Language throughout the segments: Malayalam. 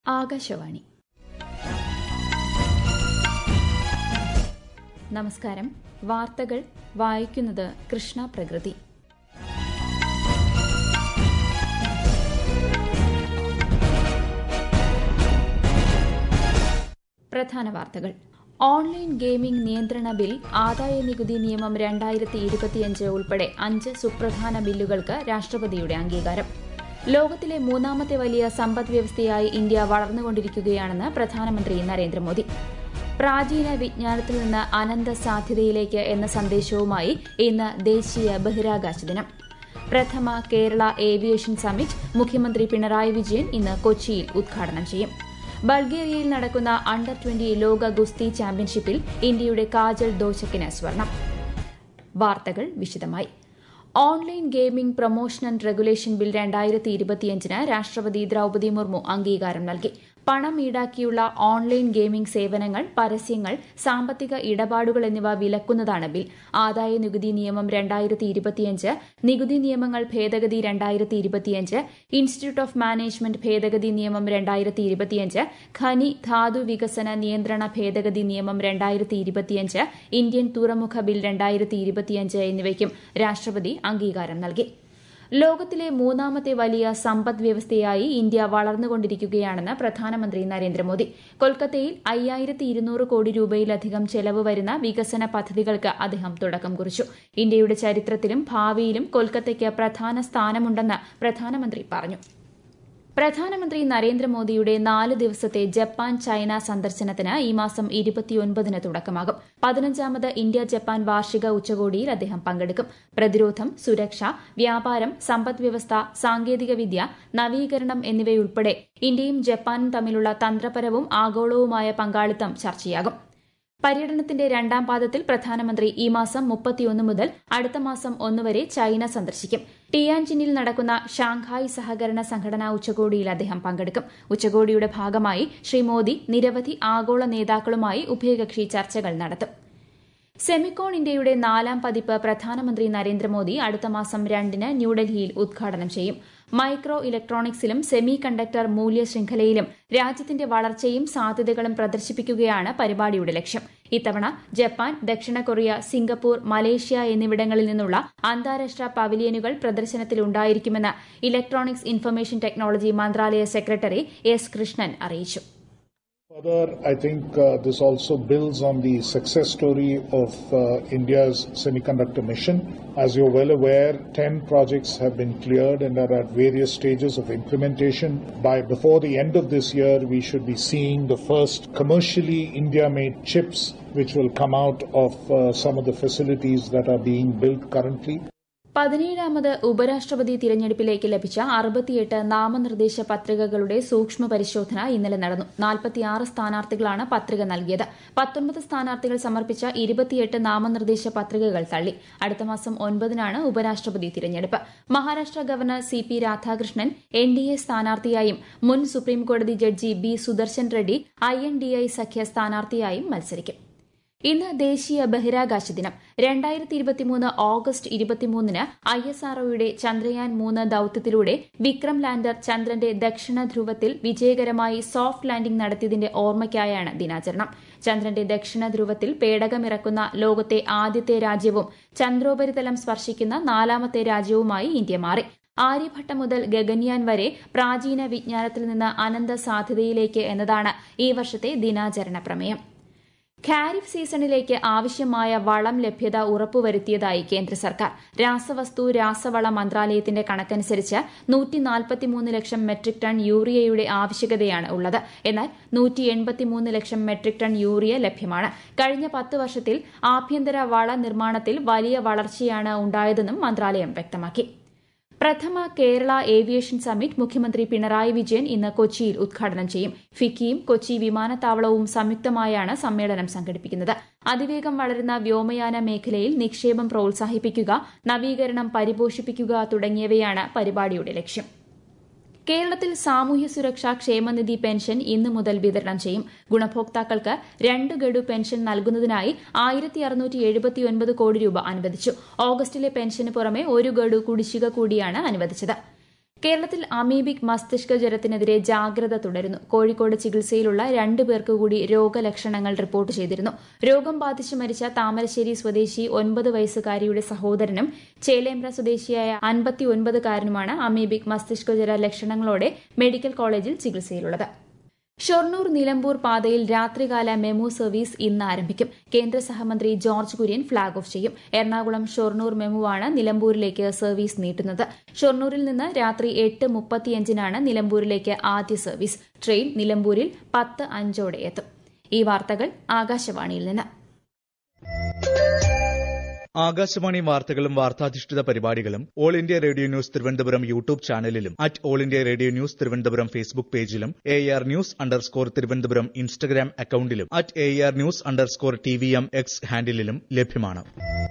ആകാശവാണി നമസ്കാരം വാർത്തകൾ വായിക്കുന്നത് കൃഷ്ണ പ്രകൃതി പ്രധാന വാർത്തകൾ ഓൺലൈൻ ഗെയിമിംഗ് നിയന്ത്രണ ബിൽ ആദായ നികുതി നിയമം രണ്ടായിരത്തി ഇരുപത്തിയഞ്ച് ഉൾപ്പെടെ അഞ്ച് സുപ്രധാന ബില്ലുകൾക്ക് രാഷ്ട്രപതിയുടെ അംഗീകാരം ലോകത്തിലെ മൂന്നാമത്തെ വലിയ സമ്പദ് വ്യവസ്ഥയായി ഇന്ത്യ വളർന്നുകൊണ്ടിരിക്കുകയാണെന്ന് പ്രധാനമന്ത്രി നരേന്ദ്രമോദി പ്രാചീന വിജ്ഞാനത്തിൽ നിന്ന് അനന്ത സാധ്യതയിലേക്ക് എന്ന സന്ദേശവുമായി ഇന്ന് ദേശീയ ബഹിരാകാശ ദിനം പ്രഥമ കേരള ഏവിയേഷൻ സമ്മിറ്റ് മുഖ്യമന്ത്രി പിണറായി വിജയൻ ഇന്ന് കൊച്ചിയിൽ ഉദ്ഘാടനം ചെയ്യും ബൾഗേറിയയിൽ നടക്കുന്ന അണ്ടർ ട്വന്റി ലോക ഗുസ്തി ചാമ്പ്യൻഷിപ്പിൽ ഇന്ത്യയുടെ കാജൽ ദോശക്കിന് സ്വർണം വാർത്തകൾ വിശദമായി online gaming promotion and regulation bill രണ്ടായിരത്തി ഇരുപത്തിയഞ്ചിന് രാഷ്ട്രപതി ദ്രൌപതി മുർമു അംഗീകാരം നൽകി പണം ഈടാക്കിയുള്ള ഓൺലൈൻ ഗെയിമിംഗ് സേവനങ്ങൾ പരസ്യങ്ങൾ സാമ്പത്തിക ഇടപാടുകൾ എന്നിവ വിലക്കുന്നതാണ് ബിൽ ആദായ നികുതി നിയമം രണ്ടായിരത്തി ഇരുപത്തിയഞ്ച് നികുതി നിയമങ്ങൾ ഭേദഗതി രണ്ടായിരത്തി ഇരുപത്തിയഞ്ച് ഇൻസ്റ്റിറ്റ്യൂട്ട് ഓഫ് മാനേജ്മെന്റ് ഭേദഗതി നിയമം രണ്ടായിരത്തി ഇരുപത്തിയഞ്ച് ഖനി ധാതു വികസന നിയന്ത്രണ ഭേദഗതി നിയമം രണ്ടായിരത്തി ഇരുപത്തിയഞ്ച് ഇന്ത്യൻ തുറമുഖ ബിൽ രണ്ടായിരത്തി ഇരുപത്തിയഞ്ച് എന്നിവയ്ക്കും രാഷ്ട്രപതി അംഗീകാരം നൽകി ലോകത്തിലെ മൂന്നാമത്തെ വലിയ സമ്പദ് വ്യവസ്ഥയായി ഇന്ത്യ വളർന്നുകൊണ്ടിരിക്കുകയാണെന്ന് പ്രധാനമന്ത്രി നരേന്ദ്രമോദി കൊൽക്കത്തയിൽ അയ്യായിരത്തി ഇരുന്നൂറ് കോടി രൂപയിലധികം ചെലവ് വരുന്ന വികസന പദ്ധതികൾക്ക് അദ്ദേഹം തുടക്കം കുറിച്ചു ഇന്ത്യയുടെ ചരിത്രത്തിലും ഭാവിയിലും കൊൽക്കത്തയ്ക്ക് പ്രധാന സ്ഥാനമുണ്ടെന്ന് പ്രധാനമന്ത്രി പറഞ്ഞു പ്രധാനമന്ത്രി നരേന്ദ്രമോദിയുടെ നാല് ദിവസത്തെ ജപ്പാൻ ചൈന സന്ദർശനത്തിന് ഈ മാസം ഇരുപത്തിയൊൻപതിന് തുടക്കമാകും പതിനഞ്ചാമത് ഇന്ത്യ ജപ്പാൻ വാർഷിക ഉച്ചകോടിയിൽ അദ്ദേഹം പങ്കെടുക്കും പ്രതിരോധം സുരക്ഷ വ്യാപാരം സമ്പദ് വ്യവസ്ഥ സാങ്കേതികവിദ്യ നവീകരണം എന്നിവയുൾപ്പെടെ ഇന്ത്യയും ജപ്പാനും തമ്മിലുള്ള തന്ത്രപരവും ആഗോളവുമായ പങ്കാളിത്തം ചർച്ചയാകും പര്യടനത്തിന്റെ രണ്ടാം പാദത്തിൽ പ്രധാനമന്ത്രി ഈ മാസം മുപ്പത്തിയൊന്ന് മുതൽ അടുത്ത മാസം ഒന്ന് വരെ ചൈന സന്ദർശിക്കും ടിയാൻജിനിൽ നടക്കുന്ന ഷാങ്ഹായ് സഹകരണ സംഘടനാ ഉച്ചകോടിയിൽ അദ്ദേഹം പങ്കെടുക്കും ഉച്ചകോടിയുടെ ഭാഗമായി ശ്രീ മോദി നിരവധി ആഗോള നേതാക്കളുമായി ഉഭയകക്ഷി ചർച്ചകൾ നടത്തും സെമിക്കോൺ ഇന്ത്യയുടെ നാലാം പതിപ്പ് പ്രധാനമന്ത്രി നരേന്ദ്രമോദി അടുത്ത മാസം രണ്ടിന് ന്യൂഡൽഹിയിൽ ഉദ്ഘാടനം ചെയ്യും മൈക്രോ ഇലക്ട്രോണിക്സിലും സെമി കണ്ടക്ടർ മൂല്യ ശൃംഖലയിലും രാജ്യത്തിന്റെ വളർച്ചയും സാധ്യതകളും പ്രദർശിപ്പിക്കുകയാണ് പരിപാടിയുടെ ലക്ഷ്യം ഇത്തവണ ജപ്പാൻ ദക്ഷിണ കൊറിയ സിംഗപ്പൂർ മലേഷ്യ എന്നിവിടങ്ങളിൽ നിന്നുള്ള അന്താരാഷ്ട്ര പവിലിയനുകൾ പ്രദർശനത്തിലുണ്ടായിരിക്കുമെന്ന് ഇലക്ട്രോണിക്സ് ഇൻഫർമേഷൻ ടെക്നോളജി മന്ത്രാലയ സെക്രട്ടറി എസ് കൃഷ്ണൻ അറിയിച്ചു Further, I think uh, this also builds on the success story of uh, India's semiconductor mission. As you're well aware, 10 projects have been cleared and are at various stages of implementation. By before the end of this year, we should be seeing the first commercially India-made chips which will come out of uh, some of the facilities that are being built currently. പതിനേഴാമത് ഉപരാഷ്ട്രപതി തിരഞ്ഞെടുപ്പിലേക്ക് ലഭിച്ച അറുപത്തിയെട്ട് നാമനിർദ്ദേശ പത്രികകളുടെ സൂക്ഷ്മ പരിശോധന ഇന്നലെ നടന്നു നാൽപ്പത്തിയാറ് സ്ഥാനാർത്ഥികളാണ് പത്രിക നൽകിയത് പത്തൊൻപത് സ്ഥാനാർത്ഥികൾ സമർപ്പിച്ച ഇരുപത്തിയെട്ട് നാമനിർദ്ദേശ പത്രികകൾ തള്ളി അടുത്ത മാസം ഒൻപതിനാണ് ഉപരാഷ്ട്രപതി തിരഞ്ഞെടുപ്പ് Maharashtra governor C P Radhakrishnan N D A സ്ഥാനാർത്ഥിയായും മുൻ സുപ്രീംകോടതി judge B Sudarshan Reddy I N D I സഖ്യ സ്ഥാനാർത്ഥിയായും മത്സരിക്കും ഇന്ന് ദേശീയ ബഹിരാകാശ ദിനം രണ്ടായിരത്തി ഇരുപത്തിമൂന്ന് ഓഗസ്റ്റ് ഇരുപത്തിമൂന്നിന് ഐ എസ് ആർഒയുടെ ചന്ദ്രയാൻ മൂന്ന് ദൌത്യത്തിലൂടെ വിക്രം ലാൻഡർ ചന്ദ്രന്റെ ദക്ഷിണ ധ്രുവത്തിൽ വിജയകരമായി സോഫ്റ്റ് ലാൻഡിംഗ് നടത്തിയതിന്റെ ഓർമ്മയ്ക്കായാണ് ദിനാചരണം ചന്ദ്രന്റെ ദക്ഷിണ ധ്രുവത്തിൽ പേടകമിറക്കുന്ന ലോകത്തെ ആദ്യത്തെ രാജ്യവും ചന്ദ്രോപരിതലം സ്പർശിക്കുന്ന നാലാമത്തെ രാജ്യവുമായി ഇന്ത്യ മാറി ആര്യഭട്ട മുതൽ ഗഗൻയാൻ വരെ പ്രാചീന വിജ്ഞാനത്തിൽ നിന്ന് അനന്ത സാധ്യതയിലേക്ക് എന്നതാണ് ഈ വർഷത്തെ ദിനാചരണ പ്രമേയം ഖാരിഫ് സീസണിലേക്ക് ആവശ്യമായ വളം ലഭ്യത ഉറപ്പുവരുത്തിയതായി കേന്ദ്ര സർക്കാർ രാസവസ്തു രാസവള മന്ത്രാലയത്തിന്റെ കണക്കനുസരിച്ച് നൂറ്റി നാൽപ്പത്തിമൂന്ന് ലക്ഷം മെട്രിക് ടൺ യൂറിയയുടെ ആവശ്യകതയാണ് ഉള്ളത് എന്നാൽ നൂറ്റി എൺപത്തിമൂന്ന് ലക്ഷം മെട്രിക് ടൺ യൂറിയ ലഭ്യമാണ് കഴിഞ്ഞ പത്ത് വർഷത്തിൽ ആഭ്യന്തര വള നിർമ്മാണത്തിൽ വലിയ വളർച്ചയാണ് ഉണ്ടായതെന്നും മന്ത്രാലയം വ്യക്തമാക്കി പ്രഥമ കേരള ഏവിയേഷൻ സമ്മിറ്റ് മുഖ്യമന്ത്രി പിണറായി വിജയൻ ഇന്ന് കൊച്ചിയിൽ ഉദ്ഘാടനം ചെയ്യും ഫിക്കിയും കൊച്ചി വിമാനത്താവളവും സംയുക്തമായാണ് സമ്മേളനം സംഘടിപ്പിക്കുന്നത് അതിവേഗം വളരുന്ന വ്യോമയാന മേഖലയിൽ നിക്ഷേപം പ്രോത്സാഹിപ്പിക്കുക നവീകരണം പരിപോഷിപ്പിക്കുക തുടങ്ങിയവയാണ് പരിപാടിയുടെ ലക്ഷ്യം കേരളത്തിൽ സാമൂഹ്യ സുരക്ഷാ ക്ഷേമനിധി പെൻഷൻ ഇന്നു മുതൽ വിതരണം ചെയ്യും ഗുണഭോക്താക്കൾക്ക് രണ്ട് ഗഡു പെൻഷൻ നൽകുന്നതിനായി ആയിരത്തി അറുന്നൂറ്റി എഴുപത്തിയൊൻപത് കോടി രൂപ അനുവദിച്ചു ഓഗസ്റ്റിലെ പെൻഷന് പുറമെ ഒരു ഗഡു കുടിശ്ശിക കൂടിയാണ് അനുവദിച്ചത് കേരളത്തിൽ അമീബിക് മസ്തിഷ്ക ജ്വരത്തിനെതിരെ ജാഗ്രത തുടരുന്നു കോഴിക്കോട് ചികിത്സയിലുള്ള രണ്ടു പേർക്ക് കൂടി രോഗലക്ഷണങ്ങൾ റിപ്പോർട്ട് ചെയ്തിരുന്നു രോഗം ബാധിച്ച് മരിച്ച താമരശ്ശേരി സ്വദേശി ഒൻപത് വയസ്സുകാരിയുടെ സഹോദരനും ചേലേമ്പ്ര സ്വദേശിയായ അൻപത്തിയൊൻപതുകാരനുമാണ് അമീബിക് മസ്തിഷ്ക ജ്വര ലക്ഷണങ്ങളോടെ മെഡിക്കൽ കോളേജിൽ ചികിത്സയിലുള്ളത് ഷൊർണൂർ നിലമ്പൂർ പാതയിൽ രാത്രികാല മെമു സർവീസ് ഇന്ന് ആരംഭിക്കും കേന്ദ്ര സഹമന്ത്രി ജോർജ് കുര്യൻ ഫ്ളാഗ് ഓഫ് ചെയ്യും എറണാകുളം ഷൊർണൂർ മെമുവാണ് നിലമ്പൂരിലേക്ക് സർവീസ് നീട്ടുന്നത് ഷൊർണൂരിൽ നിന്ന് രാത്രി എട്ട് മുപ്പത്തിയഞ്ചിനാണ് നിലമ്പൂരിലേക്ക് ആദ്യ സർവീസ് ട്രെയിൻ നിലമ്പൂരിൽ പത്ത് അഞ്ചോടെ എത്തും ഈ വാർത്തകൾ ആകാശവാണിയിൽ നിന്ന് ആകാശവാണി വാർത്തകളും വാർത്താധിഷ്ഠിത പരിപാടികളും all India radio news Thiruvananthapuram YouTube ചാനലിലും at all India radio news Thiruvananthapuram Facebook പേജിലും A R news underscore Thiruvananthapuram Instagram അക്കൌണ്ടിലും at A R news underscore T V M X ഹാൻഡിലും ലഭ്യമാണ്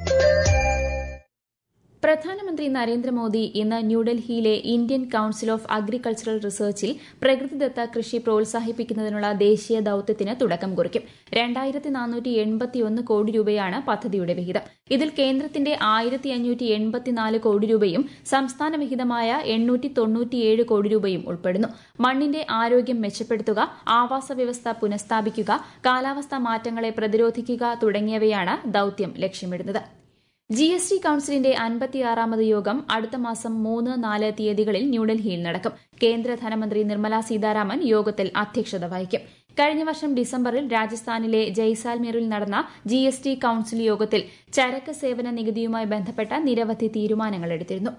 പ്രധാനമന്ത്രി നരേന്ദ്രമോദി ഇന്ന് ന്യൂഡൽഹിയിലെ ഇന്ത്യൻ കൌൺസിൽ ഓഫ് അഗ്രികൾച്ചറൽ റിസർച്ചിൽ പ്രകൃതിദത്ത കൃഷി പ്രോത്സാഹിപ്പിക്കുന്നതിനുള്ള ദേശീയ ദൌത്യത്തിന് തുടക്കം കുറിക്കും രണ്ടായിരത്തി നാനൂറ്റി എൺപത്തിയൊന്ന് കോടി രൂപയാണ് പദ്ധതിയുടെ വിഹിതം ഇതിൽ കേന്ദ്രത്തിന്റെ ആയിരത്തി അഞ്ഞൂറ്റി എൺപത്തിനാല് കോടി രൂപയും സംസ്ഥാന വിഹിതമായ എണ്ണൂറ്റി തൊണ്ണൂറ്റിയേഴ് കോടി രൂപയും ഉൾപ്പെടുന്നു മണ്ണിന്റെ ആരോഗ്യം മെച്ചപ്പെടുത്തുക ആവാസ വ്യവസ്ഥ പുനഃസ്ഥാപിക്കുക കാലാവസ്ഥാ മാറ്റങ്ങളെ പ്രതിരോധിക്കുക തുടങ്ങിയവയാണ് ദൌത്യം ലക്ഷ്യമിടുന്നത് ജി എസ് ടി കൌൺസിലിന്റെ അൻപത്തിയാറാമത് യോഗം അടുത്ത മാസം മൂന്ന് നാല് തീയതികളിൽ ന്യൂഡൽഹിയിൽ നടക്കും കേന്ദ്ര ധനമന്ത്രി നിർമ്മല സീതാരാമൻ യോഗത്തിൽ അധ്യക്ഷത വഹിക്കും കഴിഞ്ഞ വർഷം ഡിസംബറിൽ രാജസ്ഥാനിലെ ജയ്സാൽമീറിൽ നടന്ന ജി എസ് ടി കൌൺസിൽ യോഗത്തിൽ ചരക്ക് സേവന നികുതിയുമായി ബന്ധപ്പെട്ട നിരവധി തീരുമാനങ്ങൾ എടുത്തിരുന്നു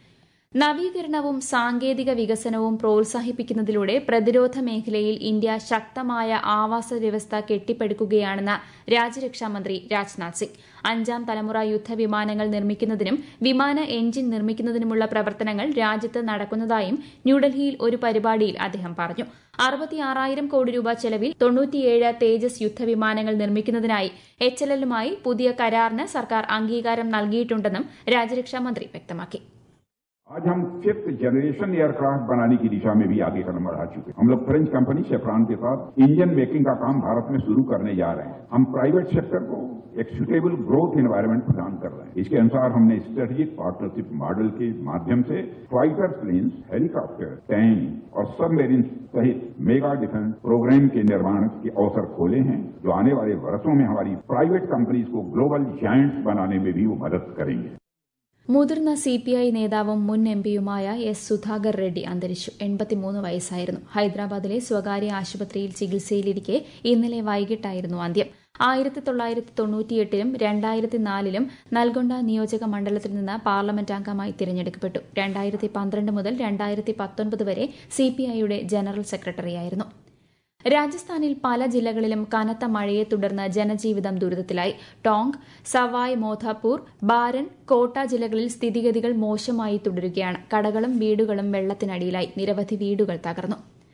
നവീകരണവും സാങ്കേതിക വികസനവും പ്രോത്സാഹിപ്പിക്കുന്നതിലൂടെ പ്രതിരോധ മേഖലയിൽ ഇന്ത്യ ശക്തമായ ആവാസ വ്യവസ്ഥ കെട്ടിപ്പടുക്കുകയാണെന്ന് രാജ്യരക്ഷാമന്ത്രി രാജ്നാഥ് സിംഗ് അഞ്ചാം തലമുറ യുദ്ധവിമാനങ്ങൾ നിർമ്മിക്കുന്നതിനും വിമാന എഞ്ചിൻ നിർമ്മിക്കുന്നതിനുമുള്ള പ്രവർത്തനങ്ങൾ രാജ്യത്ത് നടക്കുന്നതായും ന്യൂഡൽഹിയിൽ ഒരു പരിപാടിയിൽ അദ്ദേഹം പറഞ്ഞു അറുപത്തിയാറായിരം കോടി രൂപ ചെലവിൽ തൊണ്ണൂറ്റിയേഴ് തേജസ് യുദ്ധവിമാനങ്ങൾ നിർമ്മിക്കുന്നതിനായി എച്ച് എൽ എല്ലുമായി പുതിയ കരാറിന് സർക്കാർ അംഗീകാരം നൽകിയിട്ടുണ്ടെന്നും രാജ്യരക്ഷാമന്ത്രി വ്യക്തമാക്കി आज हम फिफ्थ जनरेशन एयरक्राफ्ट बनाने की दिशा में भी आगे कदम बढ़ा चुके हैं हम लोग फ्रेंच कंपनी शेफ्रान के साथ इंजन मेकिंग का काम भारत में शुरू करने जा रहे हैं हम प्राइवेट सेक्टर को एक सुटेबल ग्रोथ एनवायरमेंट प्रदान कर रहे हैं इसके अनुसार हमने स्ट्रेटेजिक पार्टनरशिप मॉडल के माध्यम से फाइटर प्लेन्स हेलीकॉप्टर टैंक और सबमरीन सहित मेगा डिफेंस प्रोग्राम के निर्माण के अवसर खोले हैं जो आने वाले वर्षों में हमारी प्राइवेट कंपनीज को ग्लोबल जायंट्स बनाने में भी वो मदद करेंगे മുതിർന്ന സി പി ഐ നേതാവും മുൻ എം പിയുമായ എസ് സുധാകർ റെഡ്ഡി അന്തരിച്ചു എൺപത്തിമൂന്ന് വയസ്സായിരുന്നു ഹൈദരാബാദിലെ സ്വകാര്യ ആശുപത്രിയിൽ ചികിത്സയിലിരിക്കെ ഇന്നലെ വൈകിട്ടായിരുന്നു അന്ത്യം ആയിരത്തി തൊള്ളായിരത്തി തൊണ്ണൂറ്റിയെട്ടിലും രണ്ടായിരത്തി നാലിലും നൽഗൊണ്ട നിയോജക മണ്ഡലത്തിൽ നിന്ന് പാർലമെന്റ് അംഗമായി തിരഞ്ഞെടുക്കപ്പെട്ടു രണ്ടായിരത്തി പന്ത്രണ്ട് മുതൽ രണ്ടായിരത്തി പത്തൊൻപത് വരെ സി പി ഐയുടെ ജനറൽ സെക്രട്ടറിയായിരുന്നു രാജസ്ഥാനിൽ പല ജില്ലകളിലും കനത്ത മഴയെ തുടർന്ന് ജനജീവിതം ദുരിതത്തിലായി ടോങ്ക് സവായ് മോധാപൂർ ബാരൻ കോട്ട ജില്ലകളിൽ സ്ഥിതിഗതികൾ മോശമായി തുടരുകയാണ് കടകളും വീടുകളും വെള്ളത്തിനടിയിലായി നിരവധി വീടുകൾ തകർന്നു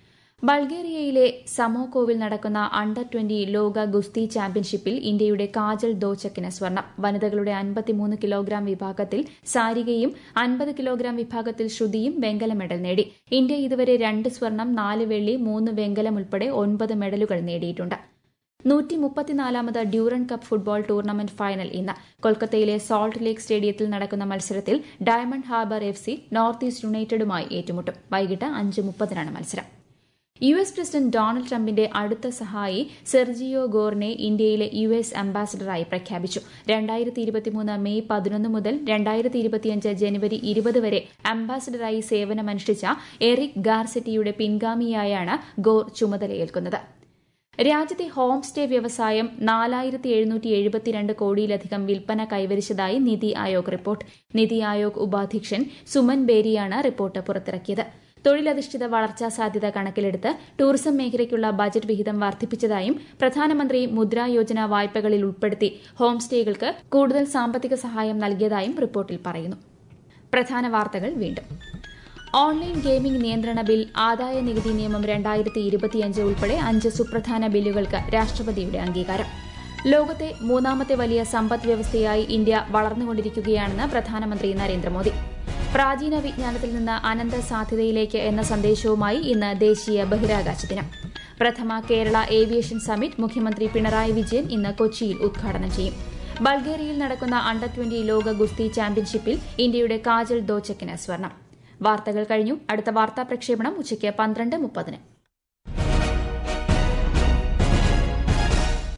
ബൾഗേറിയയിലെ സമോകോവിൽ നടക്കുന്ന അണ്ടർ ട്വന്റി ലോക ഗുസ്തി ചാമ്പ്യൻഷിപ്പിൽ ഇന്ത്യയുടെ കാജൽ ദോച്ചക്കിന് സ്വർണം വനിതകളുടെ അൻപത്തിമൂന്ന് കിലോഗ്രാം വിഭാഗത്തിൽ സാരികയും അൻപത് കിലോഗ്രാം വിഭാഗത്തിൽ ശ്രുതിയും വെങ്കല മെഡൽ നേടി ഇന്ത്യ ഇതുവരെ രണ്ട് സ്വർണം നാല് വെള്ളി മൂന്ന് വെങ്കലം ഉൾപ്പെടെ ഒൻപത് മെഡലുകൾ നേടിയിട്ടുണ്ട് നൂറ്റി മുപ്പത്തിനാലാമത് Durand cup football tournament final ഇന്ന് കൊൽക്കത്തയിലെ സോൾട്ട് ലേക്ക് സ്റ്റേഡിയത്തിൽ നടക്കുന്ന മത്സരത്തിൽ diamond harbour F C north east യുണൈറ്റഡുമായി ഏറ്റുമുട്ടും വൈകിട്ട് അഞ്ച് മുപ്പതിനാണ് മത്സരം യു എസ് പ്രസിഡന്റ് ഡൊണാൾഡ് ട്രംപിന്റെ അടുത്ത സഹായി സെർജിയോ ഗോർനെ ഇന്ത്യയിലെ യു എസ് അംബാസിഡറായി പ്രഖ്യാപിച്ചു രണ്ടായിരത്തി ഇരുപത്തിമൂന്ന് മെയ് പതിനൊന്ന് മുതൽ രണ്ടായിരത്തി ഇരുപത്തിയഞ്ച് ജനുവരി ഇരുപത് വരെ അംബാസിഡറായി സേവനമനുഷ്ഠിച്ച എറിക് ഗാർസെറ്റിയുടെ പിൻഗാമിയായാണ് ഗോർ ചുമതലയേൽക്കുന്നത് രാജ്യത്തെ ഹോം സ്റ്റേ വ്യവസായം നാലായിരത്തി എഴുന്നൂറ്റി എഴുപത്തിരണ്ട് കോടിയിലധികം വിൽപ്പന കൈവരിച്ചതായി നിതി ആയോഗ് റിപ്പോർട്ട് നിതി ആയോഗ് ഉപാധ്യക്ഷൻ സുമൻ ബേരിയാണ് റിപ്പോർട്ട് പുറത്തിറക്കിയത് തൊഴിലധിഷ്ഠിത വളർച്ചാ സാധ്യത കണക്കിലെടുത്ത് ടൂറിസം മേഖലയ്ക്കുള്ള ബജറ്റ് വിഹിതം വർദ്ധിപ്പിച്ചതായും പ്രധാനമന്ത്രി മുദ്രാ യോജന വായ്പകളിൽ ഉൾപ്പെടുത്തി ഹോം സ്റ്റേകൾക്ക് കൂടുതൽ സാമ്പത്തിക സഹായം നൽകിയതായും റിപ്പോർട്ടിൽ പറയുന്നു പ്രധാന വാർത്തകൾ വീണ്ടും ഓൺലൈൻ ഗെയിമിംഗ് നിയന്ത്രണ ബിൽ ആദായ നികുതി നിയമം രണ്ടായിരത്തി ഇരുപത്തിയഞ്ച് ഉൾപ്പെടെ അഞ്ച് സുപ്രധാന ബില്ലുകൾക്ക് രാഷ്ട്രപതിയുടെ അംഗീകാരം ലോകത്തെ മൂന്നാമത്തെ വലിയ സമ്പദ് വ്യവസ്ഥയായി ഇന്ത്യ വളർന്നുകൊണ്ടിരിക്കുകയാണെന്ന് പ്രധാനമന്ത്രി നരേന്ദ്രമോദി പ്രാചീന വിജ്ഞാനത്തിൽ നിന്ന് അനന്ത സാധ്യതയിലേക്ക് എന്ന സന്ദേശവുമായി ഇന്ന് ദേശീയ ബഹിരാകാശ ദിനം പ്രഥമ കേരള ഏവിയേഷൻ സമ്മിറ്റ് മുഖ്യമന്ത്രി പിണറായി വിജയൻ ഇന്ന് കൊച്ചിയിൽ ഉദ്ഘാടനം ചെയ്യും ബൾഗേറിയയിൽ നടക്കുന്ന അണ്ടർ ട്വന്റി ലോക ഗുസ്തി ചാമ്പ്യൻഷിപ്പിൽ ഇന്ത്യയുടെ കാജൽ ദോച്ചക്കിന് സ്വർണം വാർത്തകൾ കഴിഞ്ഞു അടുത്ത വാർത്താ പ്രക്ഷേപണം ഉച്ചയ്ക്ക് പന്ത്രണ്ട് മുപ്പതിന്